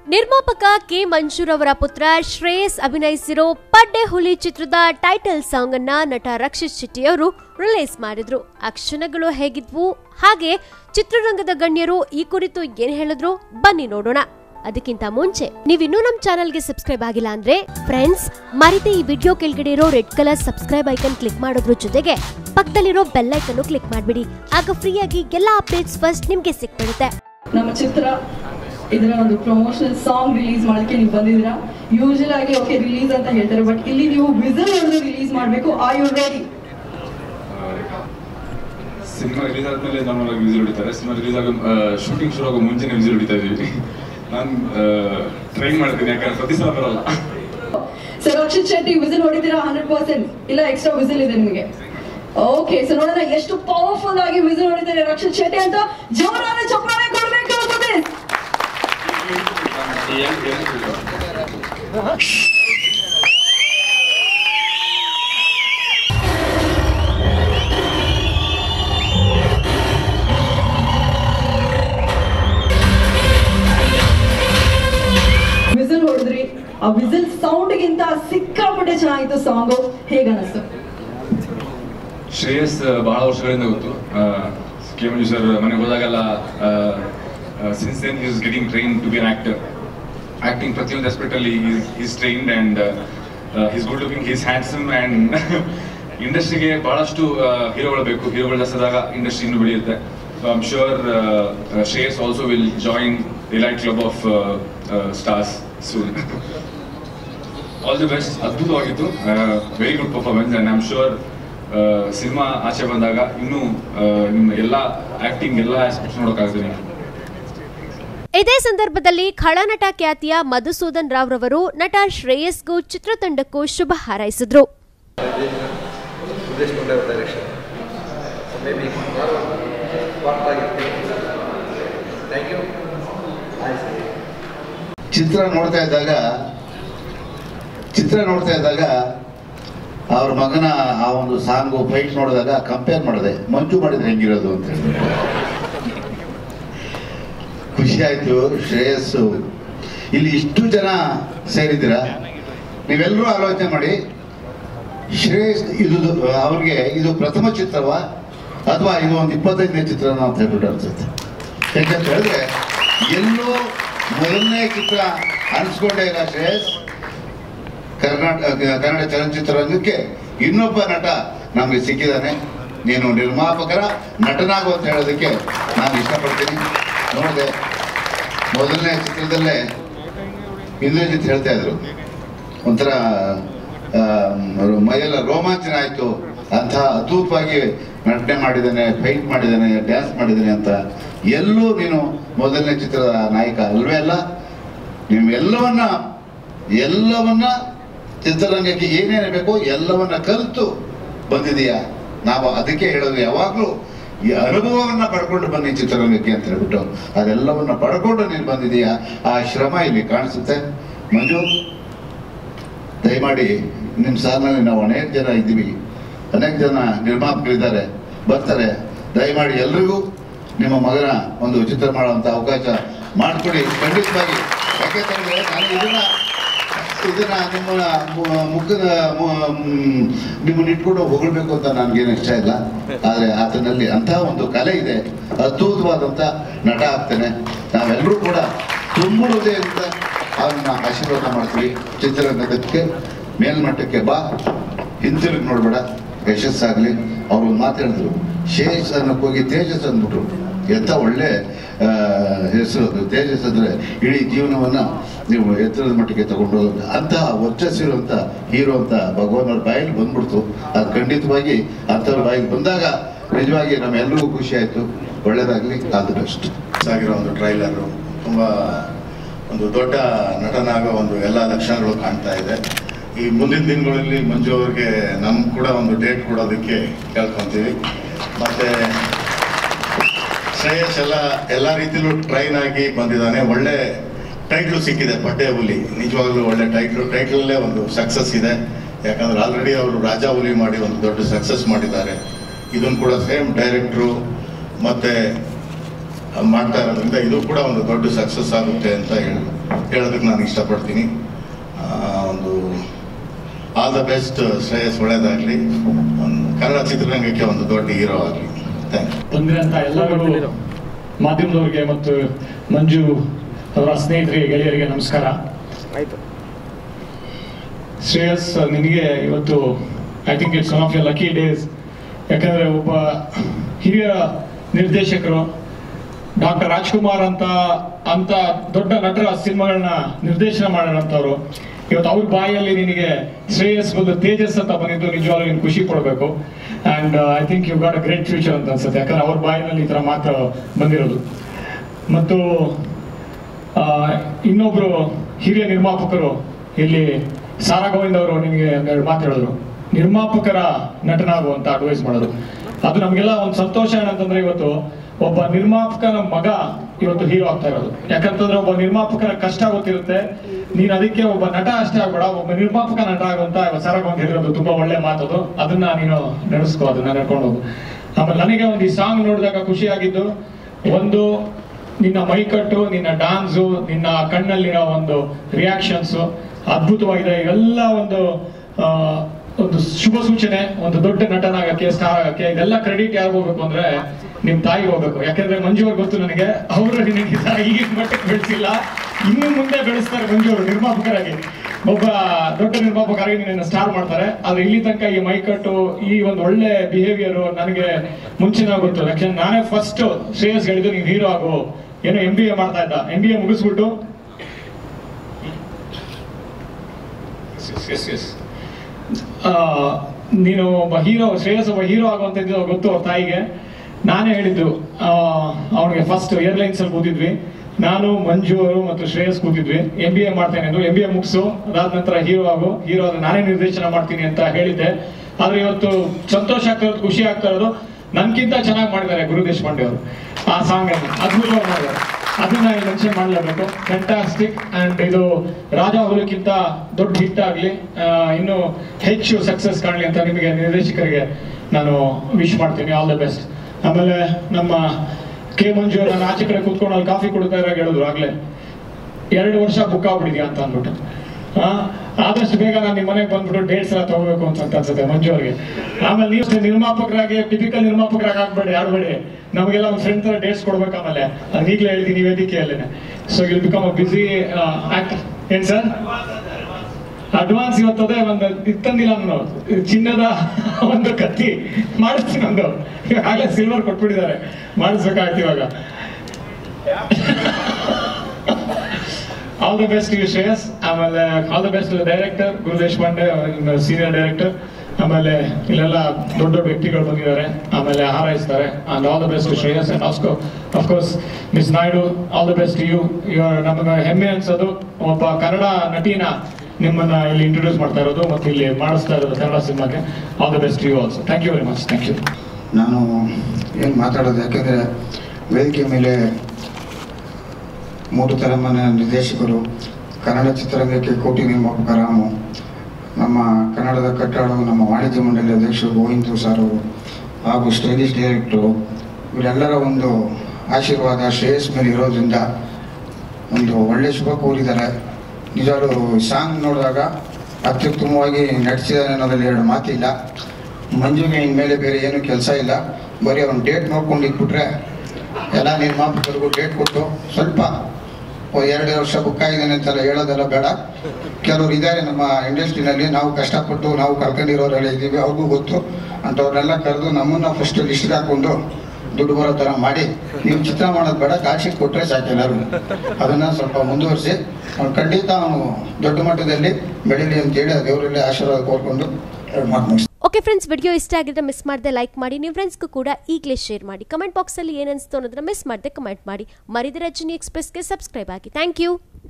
ನಿರ್ಮಾಪಕ ಕೆ ಮಂಜೂರ್ ಅವರ ಪುತ್ರ ಶ್ರೇಯಸ್ ಅಭಿನಯಿಸಿರೋ ಪಡ್ಡೆ ಹುಲಿ ಚಿತ್ರದ ಟೈಟಲ್ ಸಾಂಗ್ ಅನ್ನ ನಟ ರಕ್ಷಿತ್ ಶೆಟ್ಟಿ ಅವರು ರಿಲೀಸ್ ಮಾಡಿದ್ರು ಆ ಕ್ಷಣಗಳು ಹೇಗಿದ್ವು ಹಾಗೆ ಚಿತ್ರರಂಗದ ಗಣ್ಯರು ಈ ಕುರಿತು ಏನ್ ಹೇಳಿದ್ರು ಬನ್ನಿ ನೋಡೋಣ ಅದಕ್ಕಿಂತ ಮುಂಚೆ ನೀವಿನ್ನೂ ನಮ್ ಚಾನಲ್ಗೆ ಸಬ್ಸ್ಕ್ರೈಬ್ ಆಗಿಲ್ಲ ಅಂದ್ರೆ ಫ್ರೆಂಡ್ಸ್ ಮರಿತೆ ಈ ವಿಡಿಯೋ ಕೆಳಗಡೆ ಇರೋ red colour subscribe icon click ಮಾಡೋದ್ರ ಜೊತೆಗೆ ಪಕ್ಕದಲ್ಲಿರೋ ಬೆಲ್ ಐಕನ್ ಕ್ಲಿಕ್ ಮಾಡ್ಬಿಡಿ ಆಗ ಫ್ರೀಯಾಗಿ ಎಲ್ಲಾ ಅಪ್ಡೇಟ್ಸ್ ಫಸ್ಟ್ ನಿಮ್ಗೆ ಸಿಕ್ಬಿಡುತ್ತೆ ನಮ್ಮ ಚಿತ್ರ ಇದರ ಒಂದು ಪ್ರಮೋಷನಲ್ ಸಾಂಗ್ ರಿಲೀಸ್ ಮಾಡೋಕ್ಕೆ ನೀವು ಬಂದಿದ್ದೀರಾ ಯೂಶಲ್ ಆಗಿ ಓಕೆ ರಿಲೀಸ್ ಅಂತ ಹೇಳ್ತಾರೆ ಬಟ್ ಇಲ್ಲಿ ನೀವು ವಿಸಲ್ ಹೊಡೆದು ರಿಲೀಸ್ ಮಾಡಬೇಕು are you ready cinema release ಆದ್ಮೇಲೆ ನಾರ್ಮಲ್ ಆಗಿ ವಿಸಿಲ್ ಹೊಡಿತಾರೆ ಸಿನಿಮಾ ರಿಲೀಸ್ ಆಗೋ ಶೂಟಿಂಗ್ ಶುರು ಆಗೋ ಮುಂಚೆನೆ ವಿಸಿಲ್ ಹೊಡಿತಾ ಇದೀವಿ ನಾನು ಟ್ರೈ ಮಾಡ್ತೀನಿ ಯಾಕಂದ್ರೆ ಪ್ರತಿ ಸಲ ಬರಲ್ಲ ಸರ್ ರಕ್ಷಿತ್ ಶೆಟ್ಟಿ ವಿಸಿಲ್ ಹೊಡಿತೀರಾ ಹಂಡ್ರೆಡ್ ಪರ್ಸೆಂಟ್ ಇಲ್ಲ ಎಕ್ಸ್ಟ್ರಾ ವಿಸಿಲ್ ಇದೆ ನಿಮಗೆ ಓಕೆ ಸೊ ನೋಡೋಣ ಎಷ್ಟು ಪವರ್ಫುಲ್ ಆಗಿ ವಿಸಿಲ್ ಹೊಡಿತಾರೆ ರಕ್ಷಿತ್ ಶೆಟ್ಟಿ ಅಂತ ಜೋರಾದ ಚಪ್ಪಾಳೆ ಕೊಡಬೇಕು ಅಂತಿದೆ ವಿಸಿಲ್ ಹೊಡೆದ್ರಿ ಆ ವಿಸಿಲ್ ಸೌಂಡ್ಗಿಂತ ಸಿಕ್ಕಾಪಟ್ಟೆ ಚೆನ್ನಾಗಿತ್ತು ಸಾಂಗು ಹೇಗನ್ನಿಸ್ತು ಶ್ರೇಯಸ್ ಬಹಳ ವರ್ಷಗಳಿಂದ ಗೊತ್ತು ಕೆ ಮಂಜು ಸರ್ ಮನೆಗೆ ಹೋದಾಗೆಲ್ಲ since then is getting train to be an actor acting ಪ್ರತಿಯೊಂದು ಆಸ್ಪೆಕ್ಟ್ ಅಲ್ಲಿ is trained and is good looking is handsome and ಇಂಡಸ್ಟ್ರಿಗೆ ಬಹಳಷ್ಟು ಹೀರೋಗಳು ಬೇಕು ಹೀರೋಗಳು ಜಾಸ್ತಿದಾಗ ಇಂಡಸ್ಟ್ರಿ ಇನ್ನೂ ಬೆಳೆಯುತ್ತೆ so I'm sure Shreyas also will join elite club of stars soon all the best ಅದ್ಭುತವಾಗಿತ್ತು very good performance and I'm sure cinema ಆಚೆ ಬಂದಾಗ ಇನ್ನೂ ಆ, ನಿಮ್ಮ ಎಲ್ಲ ಆಕ್ಟಿಂಗ್ ಎಲ್ಲ ಆಸ್ಪೆಕ್ಟ್ಸ್ ನೋಡೋಕ್ಕಾಗ್ತದೆ ನೀವು ಇದೇ ಸಂದರ್ಭದಲ್ಲಿ ಖಳನಟ ಖ್ಯಾತಿಯ ಮಧುಸೂದನ್ ರಾವ್ ರವರು ನಟ ಶ್ರೇಯಸ್ಗೂ ಚಿತ್ರತಂಡಕ್ಕೂ ಶುಭ ಹಾರೈಸಿದ್ರು Sudesh Mundar direction. So maybe work ಆಗಿರ್ತೀವಿ ಥ್ಯಾಂಕ್ ಯು ಚಿತ್ರ ನೋಡ್ತಾ ಇದ್ದಾಗ ಚಿತ್ರ ನೋಡ್ತಾ ಇದ್ದಾಗ ಅವ್ರ ಮಗನ ಆ ಒಂದು ಸಾಂಗು ಫೈಟ್ ನೋಡಿದಾಗ ಕಂಪೇರ್ ಮಾಡಿದೆ ಮಂಜು ಮಾಡಿದ್ರೆ ಹೆಂಗಿರೋದು ಅಂತ ಹೇಳಿ ಖುಷಿ ಆಯ್ತು ಶ್ರೇಯಸ್ಸು ಇಲ್ಲಿ ಇಷ್ಟು ಜನ ಸೇರಿದ್ದೀರಾ ನೀವೆಲ್ಲರೂ ಆಲೋಚನೆ ಮಾಡಿ ಶ್ರೇಯಸ್ ಇದು ಅವ್ರಿಗೆ ಇದು ಪ್ರಥಮ ಚಿತ್ರವ ಅಥವಾ ಇದು ಒಂದು ಇಪ್ಪತ್ತೈದನೇ ಚಿತ್ರನ ಅಂತ ಹೇಳ್ಬಿಟ್ಟು ಅನ್ಸುತ್ತೆ ಯಾಕಂತ ಹೇಳಿದ್ರೆ ಎಲ್ಲೋ ಮೊದಲನೇ ಚಿತ್ರ ಅನಿಸ್ಕೊಂಡೇ ಇಲ್ಲ ಶ್ರೇಯಸ್ ಕರ್ನಾಟಕ ಕನ್ನಡ ಚಲನಚಿತ್ರರಂಗಕ್ಕೆ ಇನ್ನೊಬ್ಬ ನಟ ನಮಗೆ ಸಿಕ್ಕಿದ್ದಾನೆ ನೀನು ನಿರ್ಮಾಪಕರ ನಟನಾಗು ಅಂತ ಹೇಳೋದಕ್ಕೆ ನಾನು ಇಷ್ಟಪಡ್ತೀನಿ ನೋಡಿದೆ ಮೊದಲನೇ ಚಿತ್ರದಲ್ಲೇ ಇಂದ್ರಜಿತ್ ಹೇಳ್ತಾ ಇದ್ರು ಒಂಥರ ಆ, ಮೈಯೆಲ್ಲ ರೋಮಾಂಚನ ಆಯಿತು ಅಂಥ ಅದ್ಭುತವಾಗಿ ನಟನೆ ಮಾಡಿದ್ದಾನೆ ಫೈಟ್ ಮಾಡಿದ್ದಾನೆ ಡ್ಯಾನ್ಸ್ ಮಾಡಿದ್ದಾನೆ ಅಂತ ಎಲ್ಲೂ ನೀನು ಮೊದಲನೇ ಚಿತ್ರದ ನಾಯಕ ಅಲ್ವೇ ಅಲ್ಲ ನೀವು ಎಲ್ಲವನ್ನ ಎಲ್ಲವನ್ನ ಚಿತ್ರರಂಗಕ್ಕೆ ಏನೇನು ಬೇಕೋ ಎಲ್ಲವನ್ನ ಕಲಿತು ಬಂದಿದೀಯಾ ನಾವು ಅದಕ್ಕೆ ಹೇಳೋದು ಯಾವಾಗಲೂ ಈ ಅನುಭವವನ್ನ ಪಡ್ಕೊಂಡು ಬನ್ನಿ ಚಿತ್ರರಂಗಕ್ಕೆ ಅಂತ ಹೇಳ್ಬಿಟ್ಟು ಅದೆಲ್ಲವನ್ನ ಪಡ್ಕೊಂಡು ನೀನು ಬಂದಿದೀಯಾ ಆ ಶ್ರಮ ಇಲ್ಲಿ ಕಾಣಿಸುತ್ತೆ ಮಂಜು ದಯಮಾಡಿ ನಿಮ್ಮ ಸಾಲಿನಲ್ಲಿ ನಾವು ಅನೇಕ ಜನ ಇದ್ದೀವಿ ಅನೇಕ ಜನ ನಿರ್ಮಾಪಕರಿದ್ದಾರೆ ಬರ್ತಾರೆ ದಯಮಾಡಿ ಎಲ್ರಿಗೂ ನಿಮ್ಮ ಮಗನ ಒಂದು ಚಿತ್ರ ಮಾಡುವಂಥ ಅವಕಾಶ ಮಾಡಿಕೊಡಿ ಖಂಡಿತವಾಗಿ ಯಾಕೆಂತಂದ್ರೆ ನಾನು ಇದನ್ನ ಇದನ್ನ ನಿಮ್ಮ ಮು- ಮುಖದ ಮು- ಮ್, ನಿಮ್ಮನ್ನ ಇಟ್ಕೊಂಡು ಹೊಗಳ್ಬೇಕು ಅಂತ ನನಗೇನು ಇಷ್ಟ ಇಲ್ಲ ಆದರೆ ಆತನಲ್ಲಿ ಅಂತಹ ಒಂದು ಕಲೆ ಇದೆ ಅದ್ಭುತವಾದಂಥ ನಟ ಆಗ್ತಾನೆ ನಾವೆಲ್ಲರೂ ಕೂಡ ತುಂಬ ಹೃದಯದಿಂದ ಅವನ್ನ ಆಶೀರ್ವಾದ ಮಾಡ್ತೀವಿ ಚಿತ್ರರಂಗದಕ್ಕೆ ಮೇಲ್ಮಟ್ಟಕ್ಕೆ ಬಾ ಹಿಂತಿರುಗಿ ನೋಡ್ಬೇಡ ಯಶಸ್ಸಾಗಲಿ ಅವ್ರು ಒಂದು ಮಾತು ಹೇಳಿದ್ರು ಶೇಷ್ ಅನ್ನಕ್ಕೆ ಹೋಗಿ ತೇಜಸ್ ಅಂದ್ಬಿಟ್ರು ಎಂಥ ಒಳ್ಳೆ ಆ, ಹೆಸರು ಅದು ತೇಜಸ್ ಅಂದರೆ ಇಡೀ ಜೀವನವನ್ನು ನೀವು ಎತ್ತರದ ಮಟ್ಟಿಗೆ ತಗೊಂಡು ಹೋಗೋದು ಅಂತಹ ವರ್ಚಸ್ಸಿರುವಂಥ ಹೀರೋ ಅಂತ ಭಗವಾನವ್ರ ಬಾಯಲ್ಲಿ ಬಂದ್ಬಿಡ್ತು ಅದು ಖಂಡಿತವಾಗಿ ಅಂಥವ್ರ ಬಾಯಿಗೆ ಬಂದಾಗ ನಿಜವಾಗಿ ನಮ್ಮೆಲ್ಲರಿಗೂ ಖುಷಿ ಆಯಿತು ಒಳ್ಳೇದಾಗಲಿ ಆಲ್ ದಿ ಬೆಸ್ಟ್ ಆಗಿರೋ ಒಂದು ಟ್ರೈಲರು ತುಂಬ ಒಂದು ದೊಡ್ಡ ನಟನಾಗೋ ಒಂದು ಎಲ್ಲ ಲಕ್ಷಣಗಳು ಕಾಣ್ತಾ ಇದೆ ಈ ಮುಂದಿನ ದಿನಗಳಲ್ಲಿ ಮಂಜು ಅವ್ರಿಗೆ ನಮ್ ಕೂಡ ಒಂದು ಡೇಟ್ ಕೊಡೋದಕ್ಕೆ ಕೇಳ್ಕೊಂತೀವಿ ಮತ್ತೆ ಶ್ರೇಯಸ್ ಎಲ್ಲ ಎಲ್ಲ ರೀತಿಲೂ ಟ್ರೈನ್ ಆಗಿ ಬಂದಿದ್ದಾನೆ ಒಳ್ಳೆ ಟೈಟ್ಲು ಸಿಕ್ಕಿದೆ ಪಡ್ಡೆ ಹುಲಿ ನಿಜವಾಗ್ಲೂ ಒಳ್ಳೆ ಟೈಟ್ಲು ಟೈಟ್ಲಲ್ಲೇ ಒಂದು ಸಕ್ಸಸ್ ಇದೆ ಯಾಕಂದ್ರೆ ಆಲ್ರೆಡಿ ಅವರು ರಾಜ ಹುಲಿ ಮಾಡಿ ಒಂದು ದೊಡ್ಡ ಸಕ್ಸಸ್ ಮಾಡಿದ್ದಾರೆ ಇದನ್ನು ಕೂಡ ಸೇಮ್ ಡೈರೆಕ್ಟ್ರು ಮತ್ತೆ ಮಾಡ್ತಾ ಇರೋದ್ರಿಂದ ಇದು ಕೂಡ ಒಂದು ದೊಡ್ಡ ಸಕ್ಸಸ್ ಆಗುತ್ತೆ ಅಂತ ಹೇಳಿ ಹೇಳೋದು ನಾನು ಇಷ್ಟಪಡ್ತೀನಿ ಆ, ಒಂದು ಆಲ್ ದ ಬೆಸ್ಟ್ ಶ್ರೇಯಸ್ ಒಳ್ಳೇದಾಗಲಿ ಒಂದು ಕನ್ನಡ ಚಿತ್ರರಂಗಕ್ಕೆ ಒಂದು ದೊಡ್ಡ ಹೀರೋ ಆಗಲಿ ಥ್ಯಾಂಕ್ ಯು ಬಂದಿರಂತ ಎಲ್ಲರಿಗೂ ಮಾಧ್ಯಮದವರಿಗೆ ಮತ್ತು ಮಂಜು ಅವರ ಸ್ನೇಹಿತರಿಗೆ ಗೆಳೆಯರಿಗೆ ನಮಸ್ಕಾರ ಶ್ರೇಯಸ್ ನಿನಗೆ ಇವತ್ತು I think it's one of your lucky days ಯಾಕಂದ್ರೆ ಒಬ್ಬ ಹಿರಿಯ ನಿರ್ದೇಶಕರು ಡಾಕ್ಟರ್ ರಾಜ್ಕುಮಾರ್ ಅಂತ ಅಂತ ದೊಡ್ಡ ನಟರ ಸಿನಿಮಾಗಳನ್ನ ನಿರ್ದೇಶನ ಮಾಡಿರೋಂಥವ್ರು ಇವತ್ತು ಅವ್ರ ಬಾಯಲ್ಲಿ ನಿನಗೆ ಶ್ರೇಯಸ್ ಬಂದು ತೇಜಸ್ ಅಂತ ಬಂದಿದ್ದು ನಿಜವಾಗ್ಲೂ ನೀನು ಖುಷಿ ಪಡಬೇಕು and I think you got a great future ಅಂತ ಅನ್ಸುತ್ತೆ ಯಾಕಂದ್ರೆ ಅವ್ರ ಬಾಯಿನಲ್ಲಿ ಈ ಥರ ಮಾತು ಬಂದಿರೋದು ಮತ್ತು ಆ, ಇನ್ನೊಬ್ರು ಹಿರಿಯ ನಿರ್ಮಾಪಕರು ಇಲ್ಲಿ ಸಾರಾ ಗೋವಿಂದ್ ಅವರು ನಿಮಗೆ ಒಂದೆರಡು ಮಾತು ಹೇಳಿದ್ರು ನಿರ್ಮಾಪಕರ ನಟನಾಗು ಅಂತ ಅಡ್ವೈಸ್ ಮಾಡೋದು ಅದು ನಮಗೆಲ್ಲ ಒಂದು ಸಂತೋಷ ಏನಂತಂದ್ರೆ ಇವತ್ತು ಒಬ್ಬ ನಿರ್ಮಾಪಕನ ಮಗ ಇವತ್ತು ಹೀರೋ ಆಗ್ತಾ ಇರೋದು ಯಾಕಂತಂದ್ರೆ ಒಬ್ಬ ನಿರ್ಮಾಪಕರ ಕಷ್ಟ ಗೊತ್ತಿರುತ್ತೆ ನೀನ್ ಅದಕ್ಕೆ ಒಬ್ಬ ನಟ ಅಷ್ಟೇ ಆಗ್ಬೇಡ ಒಬ್ಬ ನಿರ್ಮಾಪಕ ನಟ ಆಗುವಂತ ಸಾರಾ ಗೋವಿಂದ್ ಹೇಳಿರೋದು ತುಂಬಾ ಒಳ್ಳೆ ಮಾತದು ಅದನ್ನ ನೀನು ನಡೆಸ್ಕೋ ಅದನ್ನ ನಡ್ಕೊಂಡು ಹೋಗು ಆಮೇಲೆ ನನಗೆ ಒಂದು ಈ ಸಾಂಗ್ ನೋಡಿದಾಗ ಖುಷಿ ಆಗಿದ್ದು ಒಂದು ನಿನ್ನ ಮೈಕಟ್ಟು ನಿನ್ನ ಡಾನ್ಸು ನಿನ್ನ ಕಣ್ಣಲ್ಲಿರೋ ಒಂದು ರಿಯಾಕ್ಷನ್ಸು ಅದ್ಭುತವಾಗಿದೆ ಇವೆಲ್ಲ ಒಂದು ಆ, ಒಂದು ಶುಭ ಸೂಚನೆ ಒಂದು ದೊಡ್ಡ ನಟನಾಗಕ್ಕೆ ಸ್ಟಾರ್ ಆಗಕ್ಕೆ ಇದೆಲ್ಲ ಕ್ರೆಡಿಟ್ ಯಾರು ಹೋಗ್ಬೇಕು ಅಂದ್ರೆ ನಿಮ್ ತಾಯಿಗೆ ಹೋಗ್ಬೇಕು ಯಾಕಂದ್ರೆ ಮಂಜು ಅವ್ರಿಗೆ ಗೊತ್ತು ನನಗೆ ಅವರು ನಿನಗೆ ಈಗಿನ ಮಟ್ಟಕ್ಕೆ ಬೆಳೆಸಿಲ್ಲ ಇನ್ನು ಮುಂದೆ ಬೆಳೆಸ್ತಾರೆ ಮಂಜು ಅವರು ನಿರ್ಮಾಪಕರಾಗಿ ಒಬ್ಬ ದೊಡ್ಡ ನಿರ್ಮಾಪಕರಾಗಿ ನಿನ್ನ ಸ್ಟಾರ್ ಮಾಡ್ತಾರೆ ಆದ್ರೆ ಇಲ್ಲಿ ತನಕ ಈ ಮೈಕಟ್ಟು ಈ ಒಂದು ಒಳ್ಳೆ ಬಿಹೇವಿಯರ್ ನನಗೆ ಮುಂಚಿನ ಗೊತ್ತು ಯಾಕಂದ್ರೆ ನಾನೇ ಫಸ್ಟ್ ಶ್ರೇಯಸ್ ಹೇಳಿದ್ದು ನೀನು ಹೀರೋ ಆಗು ಏನೋ ಎಂ ಬಿ ಎ ಮಾಡ್ತಾ ಇದ್ದ ಎಂ ಬಿ ಎ ಮುಗಿಸ್ಬಿಟ್ಟು ಎಸ್ ಎಸ್ ನೀನು ಒಬ್ಬ ಹೀರೋ ಶ್ರೇಯಸ್ ಒಬ್ಬ ಹೀರೋ ಆಗುವಂತದ್ದು ಗೊತ್ತು ಅವ್ರ ತಾಯಿಗೆ ನಾನೇ ಹೇಳಿದ್ದು ಅವನಿಗೆ ಫಸ್ಟ್ ಏರ್ಲೈನ್ಸ್ ಅಲ್ಲಿ ಕೂತಿದ್ವಿ ನಾನು ಮಂಜು ಅವರು ಮತ್ತು ಶ್ರೇಯಸ್ ಕೂತಿದ್ವಿ ಎಂ ಬಿ ಎ ಮಾಡ್ತೇನೆ ಅಂದ್ರು ಎಂ ಬಿ ಎ ಮುಗಿಸು ಅದಾದ ನಂತರ ಹೀರೋ ಆಗು ಹೀರೋ ಆದ್ರೆ ನಾನೇ ನಿರ್ದೇಶನ ಮಾಡ್ತೀನಿ ಅಂತ ಹೇಳಿದ್ದೆ ಆದ್ರೆ ಇವತ್ತು ಸಂತೋಷ ಆಗ್ತಾ ಇರೋದು ಖುಷಿ ಆಗ್ತಾ ಇರೋದು ನನ್ಕಿಂತ ಚೆನ್ನಾಗಿ ಮಾಡಿದ್ದಾರೆ ಗುರು ದೇಶಪಾಂಡೆ ಅವರು ಆ ಸಾಂಗ್ ಅನ್ನು ಅದ್ಭುತವಾಗಿ ಮಾಡಿದ್ದಾರೆ ಅದನ್ನ ಮೆನ್ಷನ್ ಮಾಡಲೇಬೇಕು ಫ್ಯಾಂಟಾಸ್ಟಿಕ್ ಅಂಡ್ ಇದು ರಾಜ ಹುಲಕ್ಕಿಂತ ದೊಡ್ಡ ಹಿಟ್ ಆಗಲಿ ಇನ್ನು ಹೆಚ್ಚು ಸಕ್ಸಸ್ ಕಾಣಲಿ ಅಂತ ನಿಮಗೆ ನಿರ್ದೇಶಕರಿಗೆ ನಾನು ವಿಶ್ ಮಾಡ್ತೀನಿ ಆಲ್ ದ ಬೆಸ್ಟ್ ಆಮೇಲೆ ನಮ್ಮ ಕೆ ಮಂಜು ಅವ್ರು ನಾನು ಆಚೆ ಕಡೆ ಕೂತ್ಕೊಂಡು ಅಲ್ಲಿ ಕಾಫಿ ಕುಡಿತಾ ಇರೋ ಹೇಳಿದ್ರು ಆಗ್ಲೇ ಎರಡು ವರ್ಷ ಬುಕ್ ಆಗ್ಬಿಟ್ಟಿದ್ಯಾ ಅಂತ ಅಂದ್ಬಿಟ್ಟು ಆ, ಆದಷ್ಟು ಬೇಗ ನಾನು ನಿಮ್ಮ ಮನೆಗೆ ಬಂದ್ಬಿಟ್ಟು ಡೇಟ್ಸ್ ಎಲ್ಲ ತಗೋಬೇಕು ಅಂತ ಅನ್ಸುತ್ತೆ ಮಂಜು ಅವ್ರಿಗೆ ಆಮೇಲೆ ನೀವು ಅಷ್ಟೇ ನಿರ್ಮಾಪಕರಾಗಿ ಟಿಪಿಕಲ್ ನಿರ್ಮಾಪಕರಾಗಿ ಆಗ್ಬೇಡಿ ಆಡ್ಬೇಡಿ ನಮಗೆಲ್ಲ ಒಂದು ಫ್ರೆಂಡ್ ತರ ಡೇಟ್ಸ್ ಕೊಡ್ಬೇಕು ಆಮೇಲೆ ಅದು ಈಗಲೇ ಹೇಳ್ತೀನಿ ವೇದಿಕೆಯಲ್ಲೇನೆ so will become a busy actor ಏನ್ ಸರ್ ಅಡ್ವಾನ್ಸ್ ಇವತ್ತದೇ ಒಂದು ಇತ್ತಂದಿಲ್ಲ ನಾನು ಚಿನ್ನದ ಒಂದು ಕತ್ತಿ ಮಾಡಿಸ್ತೀನಿ ಒಂದು ಆಗಲೇ ಸಿಲ್ವರ್ ಕೊಟ್ಬಿಟ್ಟಿದ್ದಾರೆ ಮಾಡಿಸ್ಬೇಕಾಯ್ತು ಇವಾಗ all the best you Shreyas ಆಮೇಲೆ all the best director Guru Deshpande senior director ಆಮೇಲೆ ಇಲ್ಲೆಲ್ಲ ದೊಡ್ಡ ದೊಡ್ಡ ವ್ಯಕ್ತಿಗಳು ಬಂದಿದ್ದಾರೆ ಆಮೇಲೆ ಹಾರೈಸ್ತಾರೆ and all the best Shreyas and ಆಸ್ಕೋ of course miss Naidu all the best you ಇವಾಗ ನಮಗೆ ಹೆಮ್ಮೆ ಅನ್ಸೋದು ಒಬ್ಬ ಕನ್ನಡ ನಟಿನ ನಿಮ್ಮನ್ನ ಇಲ್ಲಿ ಇಂಟ್ರೊಡ್ಯೂಸ್ ಮಾಡ್ತಾ ಇರೋದು ಮತ್ತು ಇಲ್ಲಿ ಮಾಡಿಸ್ತಾ ಇರೋದು ಕನ್ನಡ ಸಿನಿಮಾಗೆ all the best you also thank you very much thank you ನಾನು ಏನು ಮಾತಾಡೋದು ಯಾಕೆಂದರೆ ವೇದಿಕೆ ಮೇಲೆ ಮೂರು ತಲೆಮಾರಿನ ನಿರ್ದೇಶಕರು ಕನ್ನಡ ಚಿತ್ರರಂಗಕ್ಕೆ ಕೋಟಿ ನಿರ್ಮಾಪಕ ರಾಮು ನಮ್ಮ ಕನ್ನಡದ ಕಟ್ಟಡ ನಮ್ಮ ವಾಣಿಜ್ಯ ಮಂಡಳಿ ಅಧ್ಯಕ್ಷರು ಗೋವಿಂದು ಸರ್ ಅವರು ಹಾಗೂ ಸ್ಟೈಲಿಶ್ ಡೈರೆಕ್ಟ್ರು ಇವರೆಲ್ಲರ ಒಂದು ಆಶೀರ್ವಾದ ಶ್ರೇಯಸ್ ಮೇಲೆ ಇರೋದ್ರಿಂದ ಒಂದು ಒಳ್ಳೆ ಶುಭ ಕೋರಿದ್ದಾರೆ ನಿಜವಾಗ್ಲೂ ಸಾಂಗ್ ನೋಡಿದಾಗ ಅತ್ಯುತ್ತಮವಾಗಿ ನಟಿಸಿದ್ದಾರೆ ಅನ್ನೋದ್ರಲ್ಲಿ ಎರಡು ಮಾತಿಲ್ಲ ಮಂಜುಗೆ ಇನ್ಮೇಲೆ ಬೇರೆ ಏನು ಕೆಲಸ ಇಲ್ಲ ಬರೀ ಅವ್ನು ಡೇಟ್ ನೋಡ್ಕೊಂಡು ಇಟ್ಬಿಟ್ರೆ ಎಲ್ಲ ನಿರ್ಮಾಪಕರಿಗೂ ಡೇಟ್ ಕೊಟ್ಟು ಸ್ವಲ್ಪ ಓ ಎರಡು ವರ್ಷ ಬುಕ್ ಆಗಿದ್ದೇನೆ ಅಂತೆಲ್ಲ ಹೇಳೋದೆಲ್ಲ ಬೇಡ ಕೆಲವ್ರು ಇದ್ದಾರೆ ನಮ್ಮ ಇಂಡಸ್ಟ್ರಿನಲ್ಲಿ ನಾವು ಕಷ್ಟಪಟ್ಟು ನಾವು ಕಳ್ಕೊಂಡಿರೋರೆಲ್ಲ ಇದ್ದೀವಿ ಅವ್ರಿಗೂ ಗೊತ್ತು ಅಂಥವ್ರನ್ನೆಲ್ಲ ಕರೆದು ನಮ್ಮನ್ನು ಫಸ್ಟ್ ಲಿಸ್ಟ್ಗೆ ಹಾಕೊಂಡು ದುಡ್ಡು ಬರೋ ಥರ ಮಾಡಿ ನೀವು ಚಿತ್ರ ಮಾಡೋದು ಬೇಡ ಕಾಶಿ ಕೊಟ್ಟರೆ ಸಾಕು ಎಲ್ಲರೂ ಅದನ್ನು ಸ್ವಲ್ಪ ಮುಂದುವರಿಸಿ ಅವ್ನು ಖಂಡಿತ ಅವನು ದೊಡ್ಡ ಮಟ್ಟದಲ್ಲಿ ಬೆಳೀಲಿ ಅಂತೇಳಿ ಆ ದೇವರಲ್ಲಿ ಆಶೀರ್ವಾದ ಕೋರ್ಕೊಂಡು ಎರಡು ಮಾತು ಮುಗಿಸ್ತೀನಿ. ಓಕೆ ಫ್ರೆಂಡ್ಸ್ ವಿಡಿಯೋ ಇಷ್ಟ ಆಗಿದ್ರೆ ಮಿಸ್ ಮಾಡದೆ ಲೈಕ್ ಮಾಡಿ ನಿಮ್ಮ ಫ್ರೆಂಡ್ಸ್ಗೂ ಕೂಡ ಈಗಲೇ ಶೇರ್ ಮಾಡಿ ಕಮೆಂಟ್ ಬಾಕ್ಸಲ್ಲಿ ಏನು ಅನಿಸ್ತು ಅನ್ನೋದನ್ನ ಮಿಸ್ ಮಾಡದೆ ಕಮೆಂಟ್ ಮಾಡಿ ಮರಿದ ರಜನಿ ಎಕ್ಸ್ಪ್ರೆಸ್ಗೆ ಸಬ್ಸ್ಕ್ರೈಬ್ ಆಗಿ ಥ್ಯಾಂಕ್ ಯು